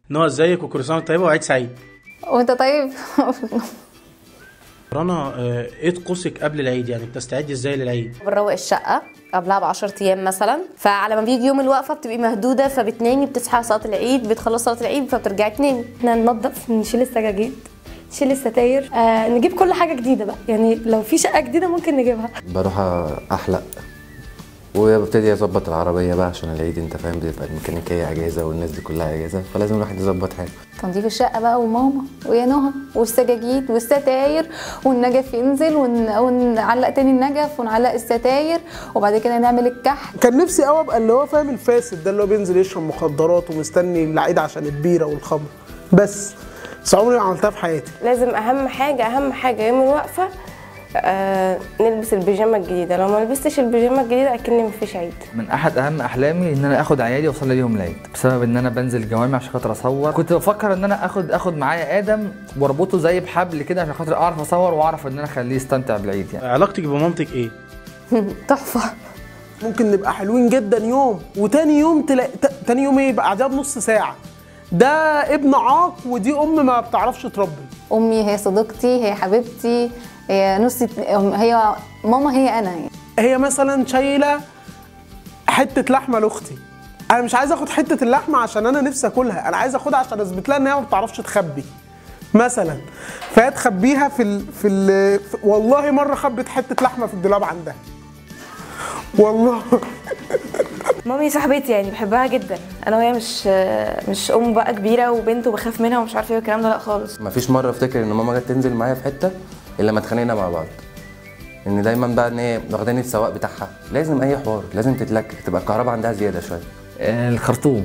نوع ازيك وكل سنه وانت طيبه وعيد سعيد وانت طيب رنا آه، ايه طقوسك قبل العيد يعني بتستعدي ازاي للعيد بنروق الشقه قبلها ب 10 ايام مثلا فعلى ما بيجي يوم الوقفه بتبقي مهدوده فبتنامي بتصحي صلاه العيد بتخلص صلاه العيد فبترجعي تنامي احنا ننظف نشيل السجاجيد نشيل الستاير آه نجيب كل حاجه جديده بقى يعني لو في شقه جديده ممكن نجيبها بروح احلق وببتدي اظبط العربيه بقى عشان العيد انت فاهم بتبقى الميكانيكيه اجازه والناس دي كلها اجازه فلازم الواحد يظبط حاجه تنظيف الشقه بقى وماما ويا نهى والسجاجيد والستاير والنجف ينزل ون... ونعلق تاني النجف ونعلق الستاير وبعد كده نعمل الكحك كان نفسي قوي ابقى اللي هو فاهم الفاسد ده اللي هو بينزل يشرب مخدرات ومستني العيد عشان البيره والخمر بس بس عمري ما عملتها في حياتي لازم اهم حاجه اهم حاجه يوم الوقفه آه نلبس البيجامه الجديده لو ما لبستش البيجامه الجديده اكني مفيش عيد من احد اهم احلامي ان انا اخد عيالي واصلي بيهم العيد بسبب ان انا بنزل الجوامع عشان خاطر اصور كنت بفكر ان انا اخد اخد معايا ادم واربطه زي بحبل كده عشان خاطر اعرف اصور واعرف ان انا اخليه يستمتع بالعيد يعني علاقتك بمامتك ايه تحفه ممكن نبقى حلوين جدا يوم وتاني يوم تلاقي ت- تاني يوم ايه يبقى قعدها بنص ساعه ده ابن عاق ودي ام ما بتعرفش تربي امي هي صديقتي هي حبيبتي هي نص هي ماما هي انا يعني هي مثلا شايله حته لحمه لاختي انا مش عايز اخد حته اللحمه عشان انا نفسي اكلها انا عايز اخدها عشان اثبت لها ان هي ما بتعرفش تخبي مثلا فهي تخبيها في ال... في, ال... في والله مره خبت حته لحمه في الدولاب عندها والله مامي صاحبتي يعني بحبها جدا انا وهي مش مش ام بقى كبيره وبنت وبخاف منها ومش عارفه ايه والكلام ده لا خالص مفيش مره افتكر ان ماما جت تنزل معايا في حته الا ما اتخانقنا مع بعض ان دايما بقى ان هي واخداني السواق بتاعها لازم اي حوار لازم تتلكك تبقى الكهرباء عندها زياده شويه آه، الخرطوم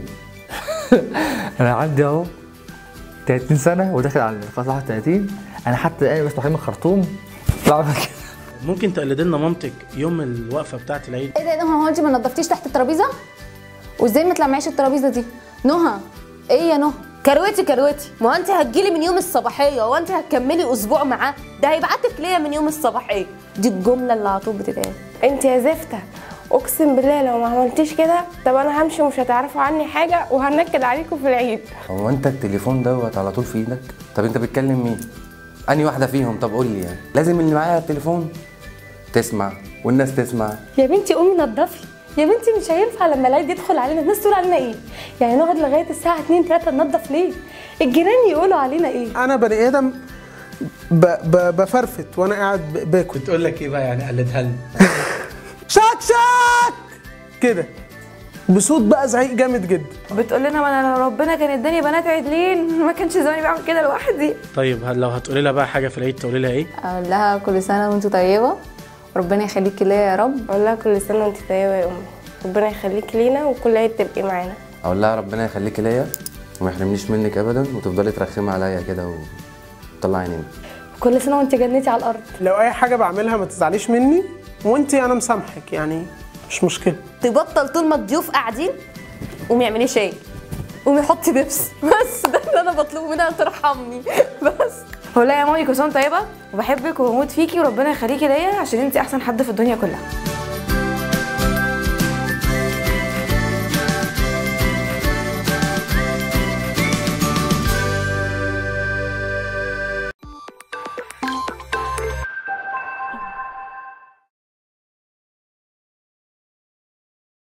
انا عندي اهو 30 سنه وداخل على خلاص 31 انا حتى الان بس من الخرطوم بعمل كده ممكن تقلدي لنا مامتك يوم الوقفه بتاعه العيد ايه ده يا نهى هو انت ما نضفتيش تحت الترابيزه وازاي ما تلمعيش الترابيزه دي نهى ايه يا نهى كروتي كروتي ما هو انت هتجيلي من يوم الصباحيه وانت هتكملي اسبوع معاه ده هيبعتك ليا من يوم الصباحيه دي الجمله اللي على طول بتتقال انت يا زفته اقسم بالله لو ما عملتيش كده طب انا همشي ومش هتعرفوا عني حاجه وهنكد عليكم في العيد هو انت التليفون دوت على طول في ايدك طب انت بتكلم مين انهي واحده فيهم طب قول لي يعني لازم اللي معايا التليفون تسمع والناس تسمع يا بنتي قومي نضفي يا بنتي مش هينفع لما العيد يدخل علينا الناس تقول علينا ايه يعني نقعد لغايه الساعه 2 3 ننضف ليه الجيران يقولوا علينا ايه انا بني ادم ب... ب... بفرفت وانا قاعد ب... باكل بتقول لك ايه بقى يعني قلدها لنا شاك شاك كده بصوت بقى زعيق جامد جدا بتقول لنا ما انا لو ربنا كان اداني بنات عدلين ما كانش زماني بعمل كده لوحدي طيب هل- لو هتقولي لها بقى حاجه في العيد تقولي لها ايه اقول لها كل سنه وانت طيبه ربنا يخليكي ليا يا رب اقول لها كل سنه وانت طيبه يا امي ربنا يخليك لينا وكل عيد تبقي معانا اقول لها ربنا يخليكي ليا وما يحرمنيش منك ابدا وتفضلي ترخمي عليا كده وتطلعي عينينا كل سنه وانت جنتي على الارض لو اي حاجه بعملها ما تزعليش مني وانتي انا مسامحك يعني مش مشكله تبطل طول ما الضيوف قاعدين قومي اعملي شاي قومي حطي بيبس بس ده اللي انا بطلبه منها ترحمني بس بقول لها يا مامي كل سنه وانت طيبه وبحبك وبموت فيكي وربنا يخليكي ليا عشان انت احسن حد في الدنيا كلها